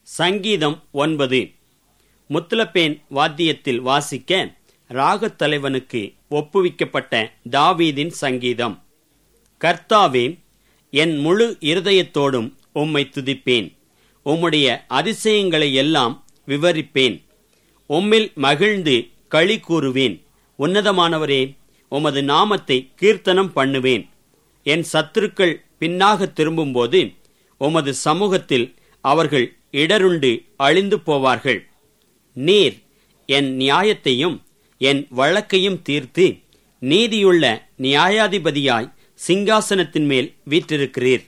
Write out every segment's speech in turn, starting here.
சங்கீதம் ஒன்பது முத்துலப்பேன் வாத்தியத்தில் வாசிக்க ராகத் தலைவனுக்கு ஒப்புவிக்கப்பட்ட தாவீதின் சங்கீதம் கர்த்தாவே என் முழு இருதயத்தோடும் உம்மை துதிப்பேன் உம்முடைய அதிசயங்களை எல்லாம் விவரிப்பேன் உம்மில் மகிழ்ந்து களி கூறுவேன் உன்னதமானவரே உமது நாமத்தை கீர்த்தனம் பண்ணுவேன் என் சத்துருக்கள் பின்னாக திரும்பும்போது உமது சமூகத்தில் அவர்கள் இடருண்டு அழிந்து போவார்கள் நீர் என் நியாயத்தையும் என் வழக்கையும் தீர்த்து நீதியுள்ள நியாயாதிபதியாய் சிங்காசனத்தின் மேல் வீற்றிருக்கிறீர்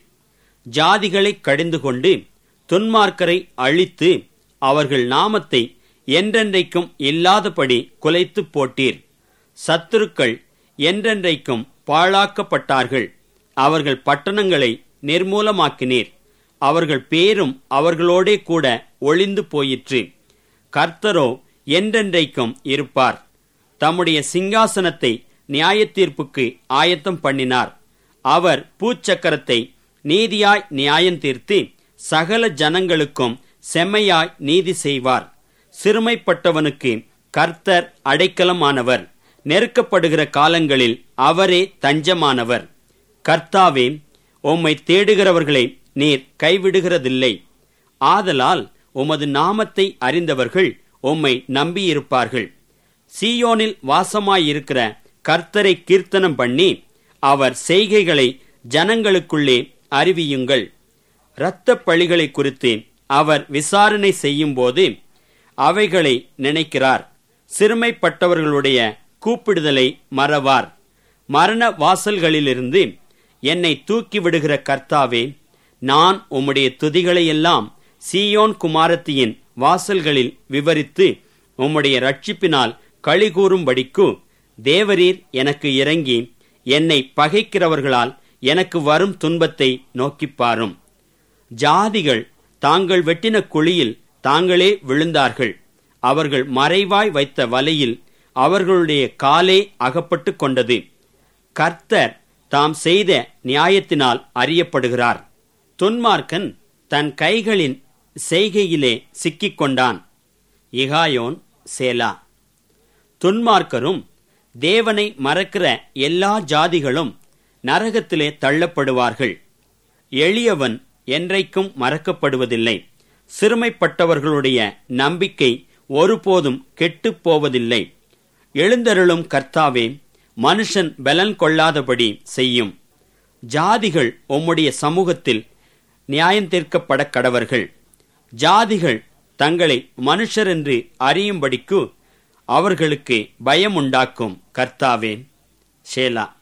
ஜாதிகளை கடிந்து கொண்டு துன்மார்க்கரை அழித்து அவர்கள் நாமத்தை என்றென்றைக்கும் இல்லாதபடி குலைத்து போட்டீர் சத்துருக்கள் என்றென்றைக்கும் பாழாக்கப்பட்டார்கள் அவர்கள் பட்டணங்களை நிர்மூலமாக்கினீர் அவர்கள் பேரும் அவர்களோடே கூட ஒளிந்து போயிற்று கர்த்தரோ என்றென்றைக்கும் இருப்பார் தம்முடைய சிங்காசனத்தை நியாயத்தீர்ப்புக்கு ஆயத்தம் பண்ணினார் அவர் பூச்சக்கரத்தை நீதியாய் நியாயம் தீர்த்து சகல ஜனங்களுக்கும் செம்மையாய் நீதி செய்வார் சிறுமைப்பட்டவனுக்கு கர்த்தர் அடைக்கலமானவர் நெருக்கப்படுகிற காலங்களில் அவரே தஞ்சமானவர் கர்த்தாவே உம்மை தேடுகிறவர்களை நீர் கைவிடுகிறதில்லை ஆதலால் உமது நாமத்தை அறிந்தவர்கள் உம்மை நம்பியிருப்பார்கள் சீயோனில் வாசமாயிருக்கிற கர்த்தரை கீர்த்தனம் பண்ணி அவர் செய்கைகளை ஜனங்களுக்குள்ளே அறிவியுங்கள் இரத்த பழிகளை குறித்து அவர் விசாரணை செய்யும்போது அவைகளை நினைக்கிறார் சிறுமைப்பட்டவர்களுடைய கூப்பிடுதலை மறவார் மரண வாசல்களிலிருந்து என்னை தூக்கி விடுகிற கர்த்தாவே நான் உம்முடைய துதிகளையெல்லாம் சீயோன் குமாரத்தியின் வாசல்களில் விவரித்து உம்முடைய ரட்சிப்பினால் களிகூறும்படிக்கு தேவரீர் எனக்கு இறங்கி என்னை பகைக்கிறவர்களால் எனக்கு வரும் துன்பத்தை நோக்கிப் பாரும் ஜாதிகள் தாங்கள் வெட்டின குழியில் தாங்களே விழுந்தார்கள் அவர்கள் மறைவாய் வைத்த வலையில் அவர்களுடைய காலே அகப்பட்டு கொண்டது கர்த்தர் தாம் செய்த நியாயத்தினால் அறியப்படுகிறார் துன்மார்க்கன் தன் கைகளின் செய்கையிலே சிக்கிக்கொண்டான் இகாயோன் சேலா துன்மார்க்கரும் தேவனை மறக்கிற எல்லா ஜாதிகளும் நரகத்திலே தள்ளப்படுவார்கள் எளியவன் என்றைக்கும் மறக்கப்படுவதில்லை சிறுமைப்பட்டவர்களுடைய நம்பிக்கை ஒருபோதும் கெட்டுப் போவதில்லை எழுந்தருளும் கர்த்தாவே மனுஷன் பலன் கொள்ளாதபடி செய்யும் ஜாதிகள் உம்முடைய சமூகத்தில் நியாயந்தீர்க்கப்பட கடவர்கள் ஜாதிகள் தங்களை மனுஷர் என்று அறியும்படிக்கு அவர்களுக்கு பயமுண்டாக்கும் கர்த்தாவே ஷேலா